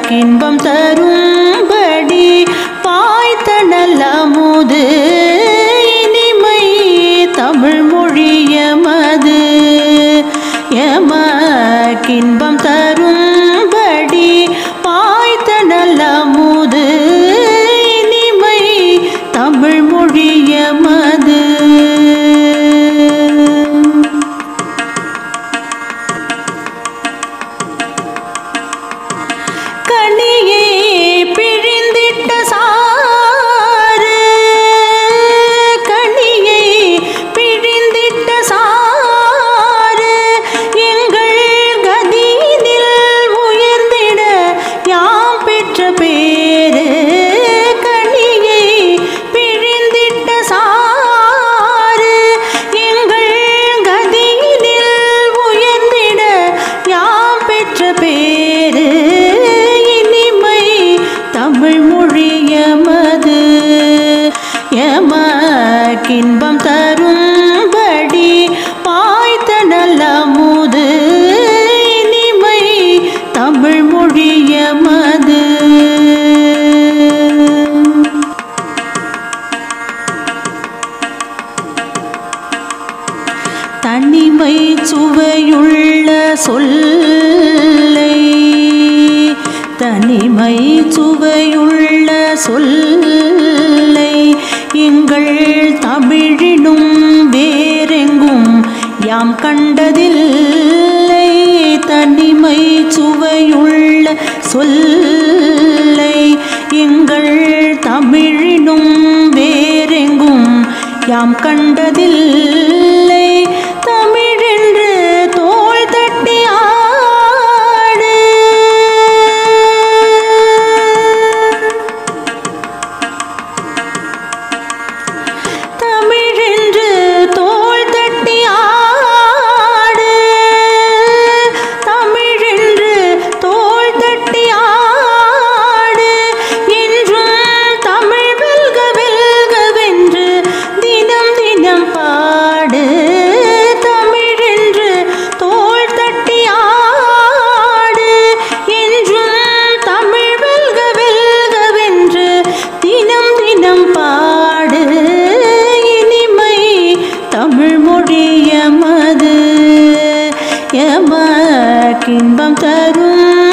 கின்பம் தரும்படி பாய்த்த நல்ல அமுது இனிமை தமிழ் மொழியமது எமக்கின்பம் தரும்படி பாய்த்த நல்ல அமுது இனிமை தமிழ் மொழியமது கனியே பிழிந்திட்ட சாறு கனியை பிழிந்திட்ட சாறு எங்கள் கதியினில் உயர்ந்திட யாம் பெற்ற பேரு கனியை பிழிந்திட்ட சாறு எங்கள் கதியினில் உயர்ந்திட யாம் பெற்ற பேரு இனிமை தமிழ் மொழியமது எமக்கின்பம் தரும்படி பாய்த்த நல்ல அமுது இனிமை தமிழ் மொழியமது தனிமை சுவையுள்ள சொல்லை தனிமை சுவையுள்ள சொல்லை எங்கள் தமிழினும் வேறெங்கும் யாம் கண்டதில்லை தனிமை சுவையுள்ள சொல்லை எங்கள் தமிழினும் வேறெங்கும் யாம் கண்டதில்லை தமிழென்று தோள் தட்டி ஆடு தமிழென்று தோள் தட்டி ஆடு தமிழென்று தோள் தட்டி ஆடு என்றும் தமிழ் வெல்க வெல்கவென்று தினம் தினம் பாடு தமிழென்று தோள் தட்டி ஆடு என்றும் தமிழ் வெல்க வெல்கவென்று தினம் தினம் பாடு இனிமை தமிழ் மொழியமது எமக்கின்பம் தரும்